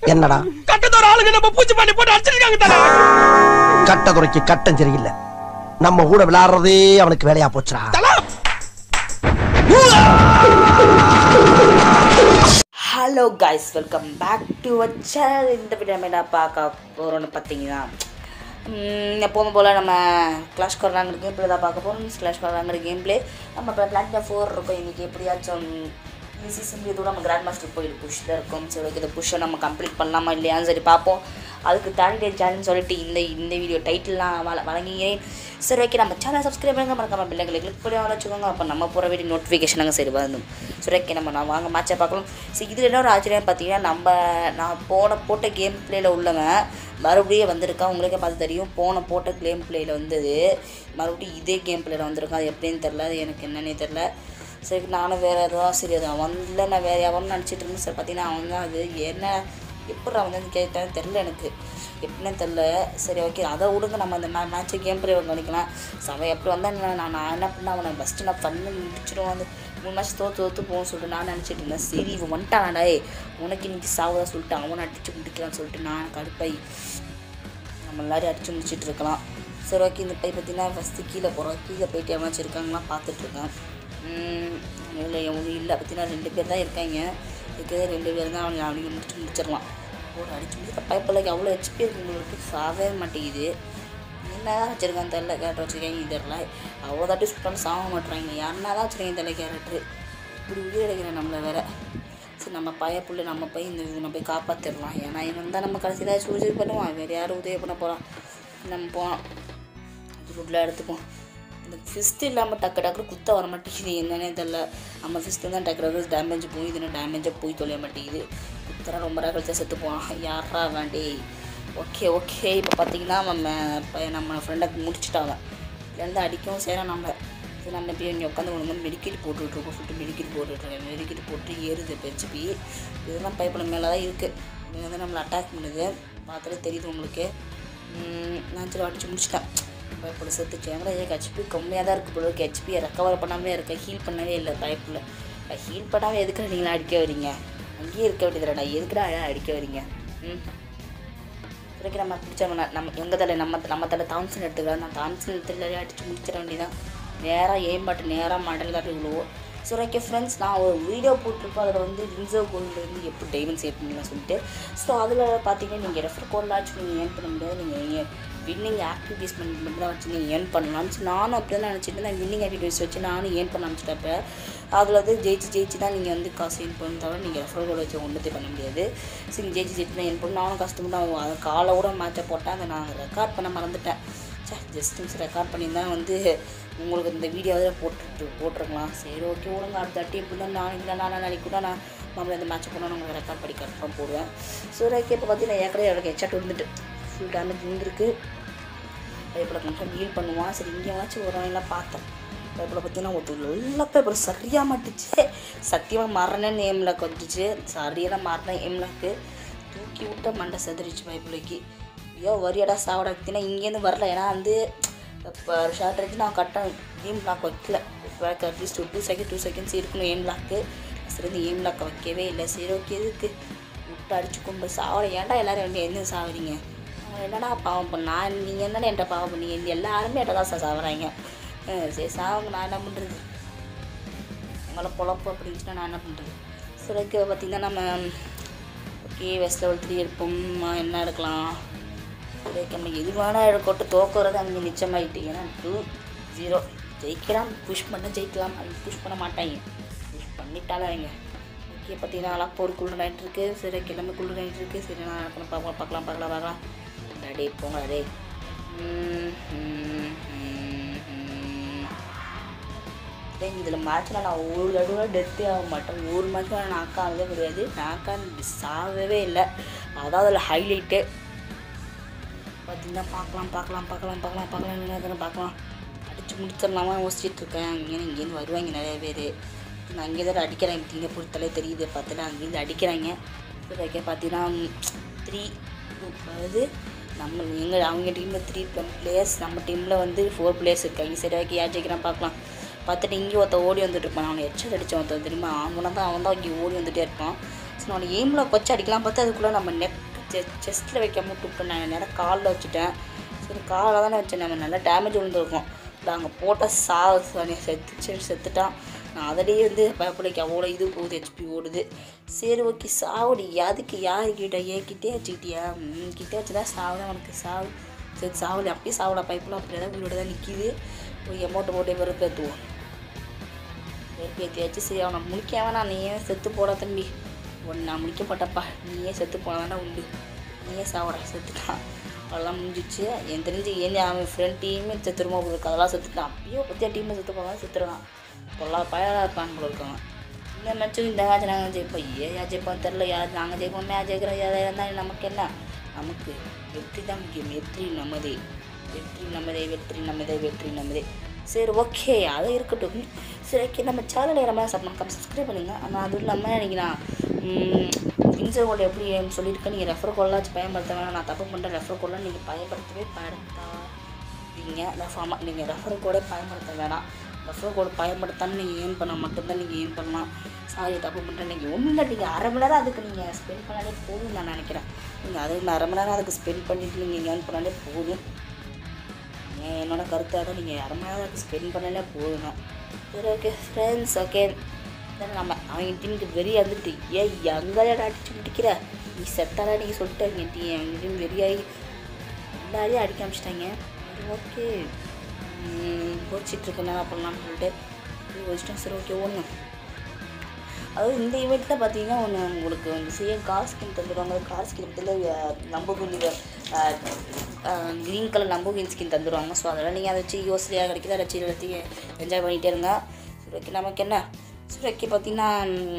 என்னடா கட்டத்தோட ஆளுங்க நம்ம பூச்சி பண்ணி போட்டு அடிச்சிருக்காங்க தல கட்ட குறைக்கு கட்டம் சரியில்லை நம்ம கூட விளையாடுறதே அவனுக்கு வேலையா போச்சுடா hello guys welcome back to a channel இந்த வீடியோ நம்ம என்ன பார்க்க போகிறோம்னு பார்த்தீங்கன்னா உம், எப்போதும் போல் நம்ம கிளாஷ் கொராங்கிற கேம் பிளே தான் பார்க்க போகிறோம் கிளாஷ் கொராங்கிற கேம் பிளே நம்ம இப்போ பிளாட்டினா ஃபோர் இருக்கும் இன்றைக்கி எப்படியாச்சும் இந்த சீசன் இதோட நம்ம கிராண்ட் மாஸ்டர் போயிட்டு புஷ் தான் இருக்கும் சரி ஓகே இந்த புஷ்ஷை நம்ம கம்ப்ளீட் பண்ணலாமா இல்லையான்னு சரி பார்ப்போம் அதுக்கு தேர்ட்டி டே சேனல்னு சொல்லிட்டு இந்த இந்த வீடியோ டைட்டில்லாம் வழ வழங்குகிறேன் சரி ஓகே நம்ம சேனல் சப்ஸ்கிரைப் பண்ணுங்க மறக்காம பிள்ளைங்களை கிளிக் பண்ணி வச்சுக்கோங்க அப்போ நம்ம போகிற வீடியோ நோட்டிஃபிகேஷனாங்க சரி வந்துடும் சரி ஓகே நம்ம நான் வாங்க மேட்சை பார்க்கலாம் சரி இதில் என்ன ஒரு ஆச்சரியம் பார்த்தீங்கன்னா நம்ம நான் போன போட்ட கேம் பிளேயில் உள்ளவன் மறுபடியும் வந்திருக்கான் உங்களுக்கே பார்த்து தெரியும் போன போட்ட கேம் பிளேயில் வந்தது மறுபடியும் இதே கேம் பிளேயில் வந்திருக்கான் அது எப்படின்னு தெரில அது எனக்கு என்னன்னே தெரில சரி நானும் வேறு எதுவும் சரி அது அவன் இல்லை நான் வேறு எவன் நினச்சிட்டு இருந்தேன் சரி பார்த்தீங்கன்னா அவன் தான் அது என்ன எப்படி அவன் வந்து கேட்டான்னு தெரில எனக்கு எப்படின்னு தெரில சரி ஓகே அதை விடுங்க நம்ம அந்த மே மேட்ச்சை கேம் பிளே கவனிக்கலாம் ஸோ அவன் எப்படி வந்தால் நான் நான் நான் என்ன பண்ணேன் அவனை ஃபஸ்ட்டு நான் பண்ணி முடிச்சிடுவோம் வந்து மூணு மேட்ச் தோற்று தோற்று போகும்னு சொல்லிட்டு நான் நினச்சிட்டு இருந்தேன் சரி இவன் வந்துட்டானாடா ஏய் உனக்கு இன்னைக்கு சாவதா சொல்லிட்டு அவனை அடித்து முடிக்கலான்னு சொல்லிட்டு நான் கடுப்பாய் நம்ம எல்லாரையும் அடித்து முடிச்சிட்டு இருக்கலாம் சரி ஓகே இந்த பை பார்த்தீங்கன்னா ஃபஸ்ட்டு கீழே போகிறோம் கீழே போயிட்டு எவனாச்சும் இருக்காங்களா பார்த்துட்ருக்கேன் இல்லை ஒன்றும் இல்லை பார்த்தீங்கன்னா ரெண்டு பேர் தான் இருக்காங்க இருக்கிறது ரெண்டு பேர் தான் அவனுக்கு அவனுக்கு முடிச்சு முடிச்சிடலாம் ஒரு அடிச்சு முடிச்ச பைப்பில் எவ்வளோ ஹெச்பி இருக்கு உங்களுக்கு சாவே மாட்டேங்குது என்ன தான் வச்சுருக்கான்னு தெரில கேரக்டர் வச்சுருக்காங்க தெரில அவ்வளோ தாட்டி சுட்டாலும் சாக மாட்டுறாங்க யாருன்னா தான் வச்சுருக்காங்க தெரில கேரக்டர் இப்படி உயிர் எடுக்கிறேன் நம்மளை வேற சரி நம்ம பைய புள்ள நம்ம போய் இந்த இவனை போய் காப்பாற்றிடலாம் ஏன்னா இவன் தான் நம்ம கடைசியில் சூசைட் பண்ணுவான் வேறு யாரும் உதவி பண்ண போகிறான் நம்ம போகலாம் ஃபுட்டில் எடுத்துப்போம் இந்த ஃபிஸ்ட் இல்லாமல் டக்கு டக்கு குத்த வர மாட்டேங்குது என்னன்னே தெரில நம்ம ஃபிஸ்ட்டு தான் டக்கு டக்கு டேமேஜ் போய் இதுனா டேமேஜாக போய் தொலைய மாட்டேங்குது குத்தரா ரொம்ப நேரம் கழிச்சா செத்து போவான் யாரா வேண்டி ஓகே ஓகே இப்போ பார்த்தீங்கன்னா நம்ம இப்போ நம்ம ஃப்ரெண்டை முடிச்சுட்டாங்க இதுலேருந்து அடிக்கவும் செய்கிறோம் நம்ம சரி நம்ம இப்போ இங்கே உட்காந்து ஒன்று வந்து மெடிக்கெட் போட்டுட்ருக்கோம் சொல்லிட்டு மெடிக்கெட் போட்டுட்ருக்கேன் மெடிக்கெட் போட்டு ஏறுது இப்போ ஹெச்பி இதெல்லாம் பைப்பில் மேலே தான் இருக்குது இது வந்து நம்மளை அட்டாக் பண்ணுது பார்த்தாலே தெரியுது உங்களுக்கு உம், நான் சரி அடிச்சு முடிச்சிட்டேன் பயப்பட செத்துச்சு எங்களை ஏன் ஹெச்பி கம்மியாக தான் இருக்குது போல ஹெச்பியை ரெக்கவர் பண்ணாமே இருக்கேன் ஹீல் பண்ணவே இல்லை பயப்பில் ஹீல் பண்ணாமல் எதுக்குடா நீங்களா அடிக்க வரீங்க அங்கேயே இருக்க வேண்டியதுடா எதுக்குடா அடிக்க வரீங்க ம் இதுக்கு நம்ம பிடிச்ச நம்ம நம்ம எங்கள் தலை நம்ம நம்ம தலை தாம்சன் எடுத்துக்கலாம் நான் தாம்சன் எடுத்துல அடிச்சு முடிச்சிட வேண்டியதான் நேராக ஏம் பாட்டு நேராக மடல் காட்டி விழுவோம் ஸோ ஓகே ஃப்ரெண்ட்ஸ் நான் ஒரு வீடியோ போட்டிருப்போம் அதில் வந்து ரிசர்வ் கோல்ட்லேருந்து எப்படி டைமண்ட் சேவ் பண்ணலாம் சொல்லிட்டு ஸோ அதில் பார்த்தீங்கன்னா நீங்கள் ரெஃபர் கோட்லாச்சும் நீங்கள் ஏர்ன் பண்ண முடியாது நீங்கள் வின்னிங் ஆக்டிவிட்டீஸ் பண்ணி மட்டும் தான் வச்சு நீங்கள் ஏர்ன் பண்ணலாம் சரி, நானும் அப்படி தான் நினச்சிட்டு இருந்தேன் வின்னிங் ஆக்டிவிட்டீஸ் வச்சு நானும் ஏர்ன் பண்ண ஆரம்பிச்சிட்டப்ப அதில் வந்து ஜெயிச்சு ஜெயிச்சு தான் நீங்கள் வந்து காசு ஏர்ன் பண்ண தவிர நீங்கள் ரெஃபர் கோட் வச்சு ஒன்றத்தை பண்ண முடியாது சரி ஜெயிச்சு ஜெயிச்சு தான் ஏர்ன் பண்ணி நானும் கஷ்டப்பட்டு அதை காலை கூட மேட்சை போட்டேன் அதை நான் ரெக்கார்ட் பண்ண மறந்துட்டேன் சே ஜஸ்ட் மிஸ் ரெக்கார்ட் பண்ணியிருந்தா வந்து உங்களுக்கு இந்த வீடியோவில் போட்டுட்டு போட்டிருக்கலாம் சரி ஓகே விடுங்க அடுத்த வாட்டி இப்படி தான் நாளைக்கு இல்லை நாளை நாளைக்கு கூட நான் நம்மள இந்த மேட்ச் போனால் நான் உங்களுக்கு ரெக்கார்ட் பண்ணி கன்ஃபார்ம் போடுவேன் சரி ஓகே இப்போ பார்த்தீங்கன்னா ஏற்கனவே எனக்கு ஹெச்சாட் வந்துட்டு ஃபுல் டேமேஜ் இருந்திருக்கு பைப்பில் கொஞ்சம் ஹீல் பண்ணுவான் சரி இங்கே வாச்சும் ஒரு நாளெல்லாம் பார்த்தேன் பைப்பில் பார்த்தீங்கன்னா ஒருத்தர் நல்ல பேப்பர் சரியாக மாட்டுச்சு சத்தியமாக மரணன்னு ஏம்லாக் வந்துச்சு சரியான மரணம் ஏம்லாக்கு தூக்கி விட்ட மண்டை செதறிச்சு பைப்பிளைக்கு ஐயோ வரியடா சாவடா பார்த்தீங்கன்னா இங்கேருந்து வரல ஏன்னா வந்து இப்போ ஷார்ட் அடிச்சு நான் கரெக்டாக ஏம் லாக் வைக்கல இப்போ at least two second two seconds இருக்கணும் ஏம் லாக்கு சரி வந்து ஏம் லாக்கை வைக்கவே இல்லை சரி ஓகே எதுக்கு விட்டு அடிச்சு கொண்டு சாவட ஏன்டா எல்லாரும் வந்து என்ன சாவறீங்க அவன் என்னடா பாவம் பண்ண நான் நீங்கள் என்னடா என்கிட்ட பாவம் பண்ணீங்க இந்த எல்லாருமே என்கிட்ட தான் சார் சாவறாங்க அஹ் சரி சாவங்க நான் என்ன பண்ணுறது உங்களை பொழப்பு அப்படின்னுச்சுன்னா நான் என்ன பண்ணுறது சரி ஓகே பார்த்திங்கன்னா நம்ம ஓகே வெஸ்ட் லெவல் த்ரீ இருப்போம் என்ன எடுக்கலாம் சரி ஓகே நம்ம எது வேணால் எடுக்கட்டு தோக்குறது அங்கே நிச்சயமாயிட்டு ஏன்னா டூ ஜீரோ ஜெயிக்கலாம் புஷ் பண்ண ஜெயிக்கலாம் அது புஷ் பண்ண மாட்டாங்க புஷ் பண்ணிட்டாலும் அவங்க ஓகே பார்த்தீங்கன்னா நல்லா போர் குளிர் நைட் இருக்குது சரி கிளம்பி குளிர் நைட் இருக்குது சரி நான் பார்க்கலாம் பார்க்கலாம் பார்க்கலாம் பார்க்கலாம் பார்க்கலாம் டே போங்க டே ம், ம், ம், ம். டேய் இதில் மேட்ச்சில் நான் ஒரு தடவை டெத்தே ஆக மாட்டேன் ஒரு மேட்ச்சில் நான் நாக்கா ஆகவே கிடையாது நாக்கா சாகவே இல்லை அதான் அதில் ஹைலைட்டு பார்த்தீங்கன்னா பார்க்கலாம் பார்க்கலாம் பார்க்கலாம் பார்க்கலாம் பார்க்கலாம் என்ன பார்க்கலாம் அடிச்சு முடிச்சிடலாமா யோசிச்சுட்டு இருக்கேன் இங்கே இங்கேருந்து வருவாங்க நிறைய பேர் நான் அங்கே தான் அடிக்கிறாங்க பார்த்தீங்கன்னா பொறுத்தலே தெரியுது பார்த்துல அங்கேருந்து அடிக்கிறாங்க சரி ஓகே பார்த்தீங்கன்னா த்ரீ அதாவது நம்ம எங்கள் அவங்க டீமில் த்ரீ பிளேயர்ஸ் நம்ம டீமில் வந்து ஃபோர் பிளேயர்ஸ் இருக்காங்க சரி ஓகே யார் ஜெயிக்கிறான் பார்க்கலாம் பார்த்துட்டு இங்கே ஒருத்தன் ஓடி வந்துட்டு இருப்பான் அவனை எச்சல் அடித்தான் ஒருத்தன் தெரியுமா அவனை தான் அவன் தான் இங்கே ஓடி வந்துட்டே இருப்பான் சரி நான் எய்மில் வச்சு அடிக்கலாம் பார்த்து அதுக்குள்ளே நம்ம நெக் செஸ்ட்டில் வைக்காம விட்டுவிட்டோம் நான் நேரம் காலில் வச்சுட்டேன் சரி காலில் தானே வச்சேன் நம்ம நல்லா டேமேஜ் விழுந்திருக்கும் நாங்கள் போட்ட சா செத்து செத்துட்டான் நான் அதிலேயே வந்து பயப்படைக்கு அவ்வளோ இது போகுது ஹெச்பி ஓடுது சரி ஓகே சாவடி அதுக்கு யாருக்கிட்ட ஏன்கிட்டே வச்சுக்கிட்டியா ம், கிட்டே வச்சுதா சாவு தான் உனக்கு சாவு சரி சாவடி அப்படியே சாவடா பைப்பில் அப்படியே தான் உங்களோட தான் நிற்கிது போய் அமௌண்ட்டு போட்டு வெறுப்பேற்றுவோம் வெறுப்பேற்றி வச்சு சரி அவனை முடிக்க வேணாம் நீயே செத்து போட தம்பி ஒன்று நான் முடிக்கப்பட்டப்பா நீயே செத்து போனதாண்டா உண்டு நீயே சாவடா செத்துட்டான் அதெல்லாம் முடிஞ்சிச்சு என் தெரிஞ்சு ஏன் அவன் ஃப்ரெண்ட் டீமே செத்துருமா இருக்கு அதெல்லாம் செத்துட்டான் அப்பயோ பற்றியா டீமை செத்து போனால் செத்துருவான் பொல்லா பயலாக இருப்பான் போல இருக்காங்க இந்த மேட்சும் இந்த மேட்ச் நாங்கள் ஜெயிப்போம் ஏன் யார் ஜெயிப்போம் தெரில யார் நாங்கள் ஜெயிப்போம் மேட்ச் ஜெயிக்கிறோம் யார் இருந்தால் நமக்கு என்ன நமக்கு வெற்றி தான் முக்கியம் வெற்றி நமதே வெற்றி நமதே வெற்றி நமதே வெற்றி நமதே சரி ஓகே அது இருக்கட்டும் சரி ஓகே நம்ம சேனல் நம்ம சப்ஸ்கிரைப் சப்ஸ்கிரைப் பண்ணுங்க ஆனால் அதுவும் இல்லாமல் இன்றைக்கி நான் வின்சர் கோட் எப்படி சொல்லியிருக்கேன் நீங்கள் ரெஃபர் கோலாச்சும் பயன்படுத்த வேணாம் நான் தப்பு பண்ணுறேன் ரெஃபர் கோலாம் நீங்கள் பயன்படுத்தவே பயன்படுத்தாதீங்க ரெஃபார்மாக நீங்கள் ரெஃபர் கோடே பயன்படுத்த வேணாம் ரெஃபர் கோடு பயன்படுத்தாமல் நீங்கள் ஏர்ன் பண்ணால் மட்டும்தான் நீங்கள் ஏர்ன் பண்ணலாம் சாரி தப்பு பண்ணுறேன் நீங்கள் ஒன்றும் இல்லை நீங்கள் அரை மணி நேரம் அதுக்கு நீங்கள் ஸ்பெண்ட் பண்ணாலே போதும் நான் நினைக்கிறேன் நீங்கள் அது அரை மணி நேரம் அதுக்கு ஸ்பெண்ட் பண்ணிவிட்டு நீங்கள் ஏர்ன் பண்ணாலே போதும் ஏன் என்னோட கருத்தாக தான் நீங்கள் அரை மணி நேரம் அதுக்கு ஸ்பெண்ட் பண்ணாலே போதும் சரி ஓகே ஃப்ரெண்ட்ஸ் ஓகே நம்ம அவங்க டீமுக்கு வெறியாக இருந்துட்டு ஏன் எங்களையோட அடிச்சு முடிக்கிற நீ செத்தாடா நீங்கள் சொல்லிட்டாங்க டீ அவங்க டீம் வெறியாகி எல்லாரையும் அடிக்க ஆரம்பிச்சிட்டாங்க சரி ஓகே கோச்சிட்டு என்ன பண்ணலாம்னு சொல்லிட்டு வச்சுட்டேன் சரி ஓகே ஒன்று அதாவது இந்த ஈவெண்ட்டில் பார்த்தீங்கன்னா ஒன்று உங்களுக்கு வந்து சேம் கார் ஸ்கின் தந்துடுவாங்க கார் ஸ்கின் பற்றியில் நம்பகுனி க்ரீன் கலர் நம்பகின் ஸ்கின் தந்துடுவாங்க ஸோ அதெல்லாம் நீங்கள் அதை வச்சு யோசனையாக கிடைக்குது அதை வச்சு எல்லாத்தையும் என்ஜாய் பண்ணிகிட்டே இருங்க சரி ஓகே நமக்கு என்ன சரி ஓகே பார்த்தீங்கன்னா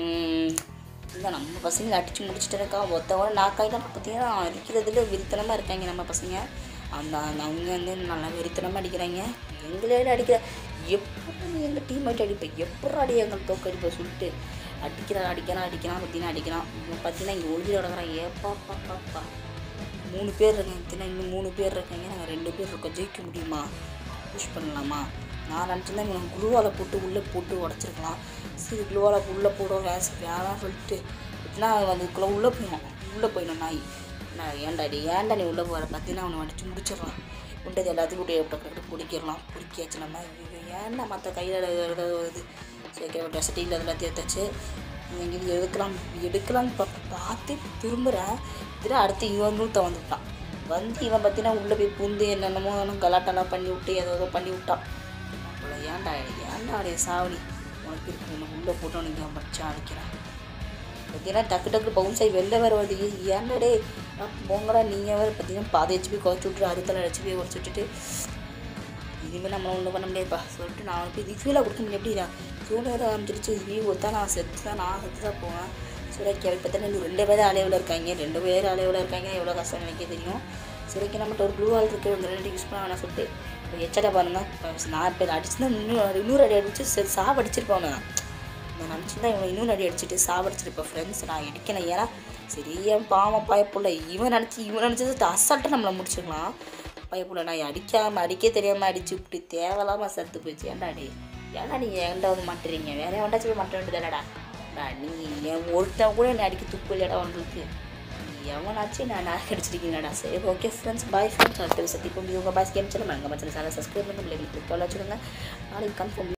இல்லை நம்ம பசங்க அடித்து முடிச்சுட்டு இருக்கா ஒருத்தவங்க நாக்காயிட்டா பார்த்தீங்கன்னா அடிக்கிறதுல வெறித்தனமாக இருக்காங்க நம்ம பசங்க அந்த அந்த அவங்க வந்து நல்லா வெறித்தனமாக அடிக்கிறாங்க எங்களே அடிக்கிற எப்படி நீ எங்கள் டீம் ஆகிட்டு அடிப்பேன் எப்படி அடி எங்களை தோக்கடிப்ப சொல்லிட்டு அடிக்கிறான் அடிக்கிறான் அடிக்கிறான் பார்த்தீங்கன்னா அடிக்கிறான் இவன் பார்த்தீங்கன்னா இங்கே ஒழுங்கி நடக்கிறான் ஏப்பா பாப்பா மூணு பேர் இருக்காங்க பார்த்தீங்கன்னா இன்னும் மூணு பேர் இருக்காங்க நாங்கள் ரெண்டு பேர் இருக்கோம் ஜெயிக்க முடியுமா புஷ் பண்ணலாமா நான் நினச்சிருந்தா இவன் குளுவால் போட்டு உள்ளே போட்டு உடச்சிருக்கலாம் சரி குளுவால் உள்ளே போடுவோம் வேஸ் வேணாம் சொல்லிட்டு பார்த்தீங்கன்னா அதுக்குள்ளே உள்ளே போயிடும் உள்ளே போயிடும் நாய் நான் ஏன்டா டி ஏன்டா நீ உள்ளே போகிற பார்த்தீங்கன்னா அவனை அடிச்சு முடிச்சிடலாம் உண்டது எல்லாத்தையும் கூட எப்படி பிடிக்கிடலாம் பிடிக்காச்சு நம்ம ஐயோ, ஏன்டா மற்ற கையில் இது சரி ட்ரெஸ் டீல் எல்லாத்தையும் எடுத்தாச்சு எங்கேயும் எடுக்கலாம் எடுக்கலாம்னு பார்த்து பார்த்து திரும்புகிறேன் திரும்ப அடுத்து இவன் நூற்ற வந்துவிட்டான் வந்து இவன் பார்த்தீங்கன்னா உள்ளே போய் பூந்து என்னென்னமோ கலாட்டெல்லாம் பண்ணி விட்டு ஏதோ ஏதோ பண்ணி விட்டான் அவ்வளோ ஏன்டா ஏன்டா அடைய சாவடி உனக்கு இருக்கு உனக்கு உள்ளே போட்டு உனக்கு மச்சா அடிக்கிறேன் பார்த்தீங்கன்னா டக்கு டக்கு பவுன்ஸ் ஆகி வெளில வேறு வருது ஏய், ஏன்டா டே போங்கடா நீங்கள் வேறு பார்த்தீங்கன்னா பாதி ஹெச்பி குறைச்சி விட்ரு அடுத்த ஹெச்பி குறைச்சி விட்டுட்டு இனிமேல் நம்ம ஒன்றும் பண்ண முடியாதுப்பா சொல்லிட்டு நான் அவனுக்கு இது ஃபீலாக கொடுக்க முடியும் எப்படிடா சூடு வேறு ஆரம்பிச்சிருச்சு நீ ஒருத்தா நான் செத்து தான் நான் செத்து தான் போவேன் சுரக்கி இப்போ தானே இன்னும் ரெண்டு பேர் அலைவில் இருக்காங்க ரெண்டு பேர் அலைவில் இருக்காங்க எவ்வளோ கஷ்டம் எனக்கே தெரியும் சுரக்கி நம்மகிட்ட ஒரு ப்ளூ வால் இருக்குது இந்த ரெண்டு யூஸ் பண்ண வேணாம் சொல்லிட்டு இப்போ எச்சடை பாருங்க இப்போ நான் இப்போ அடிச்சுதான் இன்னும் இன்னொரு அடி அடிச்சு சரி சாவடிச்சிருப்பாங்க நான் நினச்சிருந்தா இவன் இன்னொரு அடி அடிச்சுட்டு சாவடிச்சிருப்பேன் ஃப்ரெண்ட்ஸ் நான் அடிக்கல ஏன்னா சரி என் பாவம் பயப்புள்ள இவன் நினச்சி இவன் நினச்சது அசால்ட்டாக நம்மளை முடிச்சுக்கலாம் பயப்புள்ள நான் அடிக்காமல் அடிக்க தெரியாமல் அடிச்சு விட்டு தேவையில்லாமல் செத்து போச்சு ஏன்டா டே ஏன்டா நீங்கள் என்கிட்ட வந்து மாட்டுறீங்க வேற எவன்டாச்சும் போய் மாட்ட வேண்டியதாடா நீ என் ஒருத்தன் கூட என்னை அடிக்க துப்பு இல்லையாடா உங்களுக்கு எவனாச்சும் நான் நான் அடிச்சிருக்கீங்கடா சரி ஓகே ஃப்ரெண்ட்ஸ் பாய் ஃப்ரெண்ட்ஸ் அடுத்த சத்தி கொண்டு யோகா பாஸ் கேம் சேனல் மங்க மச்சன சேனல் சப்ஸ்கிரைப் பண்ணி பிள்ளைங்களுக்கு வச்சுருங்க நாளைக்கு கன்ஃபார்ம்